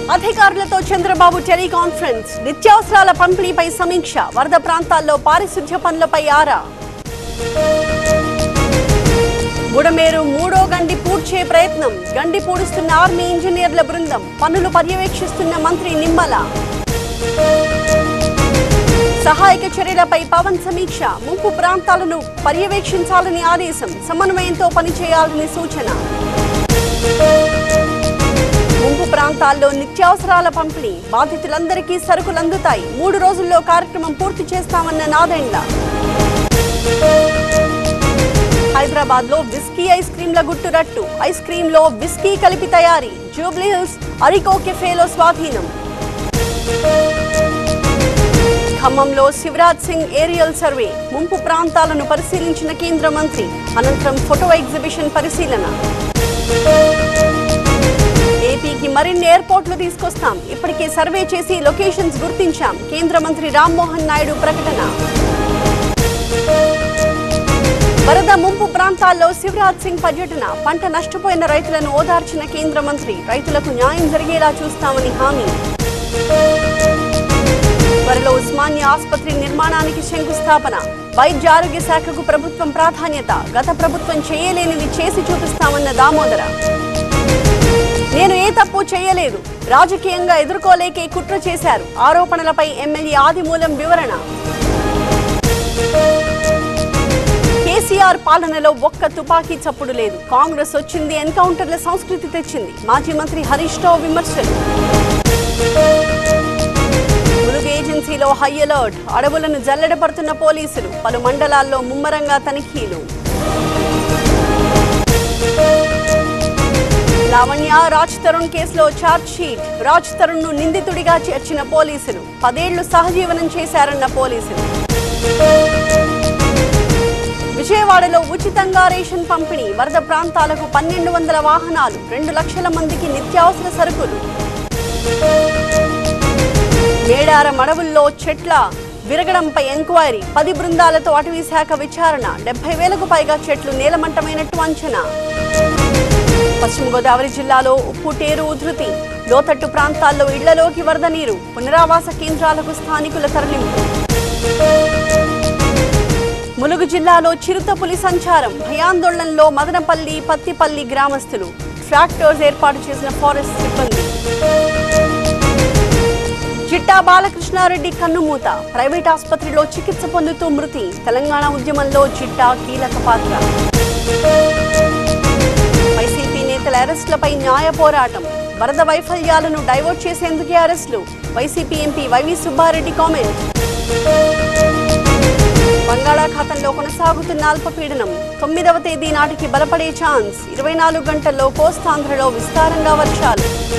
అధికారులతో చంద్రబాబు టెలికాన్ఫరెన్స్ నిత్యావసరాల పంపిణీపై సమీక్ష వరద ప్రాంతాల్లో పారిశుధ్య పనులపై ఆరా బుడమేరు మూడో గండి పూడ్చే ప్రయత్నం గండి పూడుస్తున్న ఆర్మీ ఇంజనీర్ల బృందం పనులు పర్యవేక్షిస్తున్న మంత్రి నిమ్మల సహాయక చర్యలపై పవన్ సమీక్ష ముంపు ప్రాంతాలను పర్యవేక్షించాలని ఆదేశం సమన్వయంతో పనిచేయాలని సూచన ముంపు ప్రాంతాల్లో నిత్యావసరాల పంపిణీ బాధితులందరికీ సరుకులు అందుతాయి మూడు రోజుల్లో కార్యక్రమం పూర్తి చేస్తామన్న నాదెండ్ల హైదరాబాద్ లో విస్కీ ఐస్ క్రీంల గుట్టురట్టు ఐస్ క్రీమ్ లో విస్కీ కలిపి తయారీ జూబ్లీ హిల్స్ అరికో కెఫేలో స్వాధీనం ఖమ్మంలో శివరాజ్ సింగ్ ఏరియల్ సర్వే ముంపు ప్రాంతాలను పరిశీలించిన కేంద్ర మంత్రి అనంతరం ఫోటో ఎగ్జిబిషన్ పరిశీలన ఏపీకి మరిన్ని ఎయిర్పోర్ట్లు తీసుకొస్తాం ఇప్పటికే సర్వే చేసి లొకేషన్స్ గుర్తించాం కేంద్ర మంత్రి రామ్మోహన్ నాయుడు ప్రకటన వరద ముంపు ప్రాంతాల్లో శివరాజ్ సింగ్ పర్యటన పంట నష్టపోయిన రైతులను ఓదార్చిన కేంద్ర మంత్రి రైతులకు న్యాయం జరిగేలా చూస్తామని హామీ త్వరలో ఉస్మానియా ఆసుపత్రి నిర్మాణానికి శంకుస్థాపన వైద్య ఆరోగ్య శాఖకు ప్రభుత్వం ప్రాధాన్యత గత ప్రభుత్వం చేయలేనిది చేసి చూపిస్తామన్న దామోదర నేను ఏ తప్పు చేయలేదు రాజకీయంగా ఎదుర్కోలేకే కుట్ర చేశారు ఆరోపణలపై ఎమ్మెల్యే ఆదిమూలం వివరణ కేసీఆర్ పాలనలో ఒక్క తుపాకీ చప్పుడు లేదు కాంగ్రెస్ వచ్చింది ఎన్కౌంటర్ల సంస్కృతి తెచ్చింది మాజీ మంత్రి హరీష్ రావు విమర్శలు ములుగు ఏజెన్సీలో హై అలర్ట్ అడవులను జల్లెడపడుతున్న పోలీసులు పలు మండలాల్లో ముమ్మరంగా తనిఖీలు లావణ్య రాజ్ తరుణ్ కేసులో ఛార్జ్ షీట్ రాజ్ తరుణ్ ను నిందితుడిగా చేర్చిన పోలీసులు పదేళ్లు సహజీవనం చేశారన్న పోలీసులు విజయవాడలో ఉచితంగా రేషన్ పంపిణీ వరద ప్రాంతాలకు పన్నెండు వందల వాహనాలు రెండు లక్షల మందికి నిత్యావసర సరుకులు మేడారం అడవుల్లో చెట్ల విరగడంపై ఎంక్వైరీ పది బృందాలతో అటవీ శాఖ విచారణ డెబ్బై వేలకు పైగా చెట్లు నేలమంటమైనట్టు అంచనా పశ్చిమ గోదావరి జిల్లాలో ఉప్పుటేరు ఉధృతి లోతట్టు ప్రాంతాల్లో ఇళ్లలోకి వరద నీరు పునరావాస కేంద్రాలకు స్థానికుల తరలింపు ములుగు జిల్లాలో చిరుత పులి సంచారం భయాందోళనలో మదనపల్లి పత్తిపల్లి గ్రామస్తులు ట్రాక్టర్స్ ఏర్పాటు చేసిన ఫారెస్ట్ సిబ్బంది చిట్టా బాలకృష్ణారెడ్డి కన్నుమూత ప్రైవేట్ ఆసుపత్రిలో చికిత్స పొందుతూ మృతి తెలంగాణ ఉద్యమంలో చిట్టా కీలక పాత్ర వైసీపీ నేతల అరెస్టులపై న్యాయ పోరాటం వరద వైఫల్యాలను డైవర్ట్ చేసేందుకే అరెస్టులు వైసీపీ ఎంపీ వైవి సుబ్బారెడ్డి కామెంట్ బంగాళాఖాతంలో కొనసాగుతున్న అల్పపీడనం తొమ్మిదవ తేదీ నాటికి బలపడే ఛాన్స్ ఇరవై నాలుగు గంటల్లో కోస్తాంధ్రలో విస్తారంగా వర్షాలు